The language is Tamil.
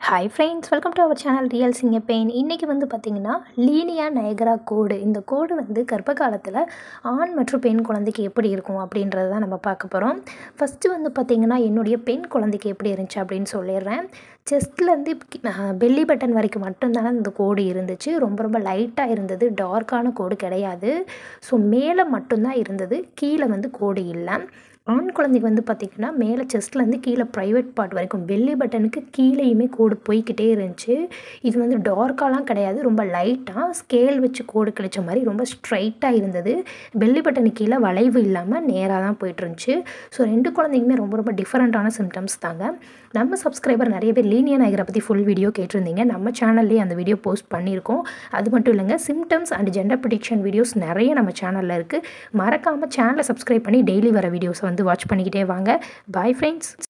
hi friends welcome to our channel ரியல் சிங்க பெயின் இன்றைக்கி வந்து பார்த்திங்கன்னா லீனியா நயகரா கோடு இந்த கோடு வந்து கர்ப்ப காலத்தில் ஆண் மற்றும் பெண் குழந்தைக்கு எப்படி இருக்கும் அப்படின்றத தான் நம்ம பார்க்க போகிறோம் ஃபஸ்ட்டு வந்து பார்த்திங்கன்னா என்னுடைய பெண் குழந்தைக்கு எப்படி இருந்துச்சு அப்படின்னு சொல்லிடுறேன் செஸ்ட்லேருந்து பெல்லி பட்டன் வரைக்கும் மட்டும்தானே இந்த கோடு இருந்துச்சு ரொம்ப ரொம்ப லைட்டாக இருந்தது டார்க்கான கோடு கிடையாது ஸோ மேலே மட்டும்தான் இருந்தது கீழே வந்து கோடு இல்லை ஆண் குழந்தைக்கு வந்து பார்த்திங்கன்னா மேலே செஸ்ட்லேருந்து கீழே ப்ரைவேட் பார்ட் வரைக்கும் பெல்லி பட்டனுக்கு கீழேயுமே கோடு போய்க்கிட்டே இருந்துச்சு இது வந்து டார்க்காலாம் கிடையாது ரொம்ப லைட்டாக ஸ்கேல் வச்சு கோடு கிழிச்ச மாதிரி ரொம்ப ஸ்ட்ரைட்டாக இருந்தது பெல்லி பட்டனுக்கு கீழே வளைவு இல்லாமல் நேராக தான் போயிட்டுருந்துச்சு ஸோ ரெண்டு குழந்தைக்குமே ரொம்ப ரொம்ப டிஃப்ரெண்ட்டான சிம்டம்ஸ் தாங்க நம்ம சப்ஸ்கிரைபர் நிறைய பேர் லீனியன் ஆகிற பற்றி ஃபுல் வீடியோ கேட்டிருந்தீங்க நம்ம சேனல்லேயே அந்த வீடியோ போஸ்ட் பண்ணியிருக்கோம் அது மட்டும் இல்லைங்க symptoms and gender prediction videos நிறைய நம்ம சேனலில் இருக்குது மறக்காமல் சேனலை சப்ஸ்கிரைப் பண்ணி டெய்லி வர வீடியோஸை வந்து வாட்ச் பண்ணிக்கிட்டே வாங்க பாய் ஃப்ரெண்ட்ஸ்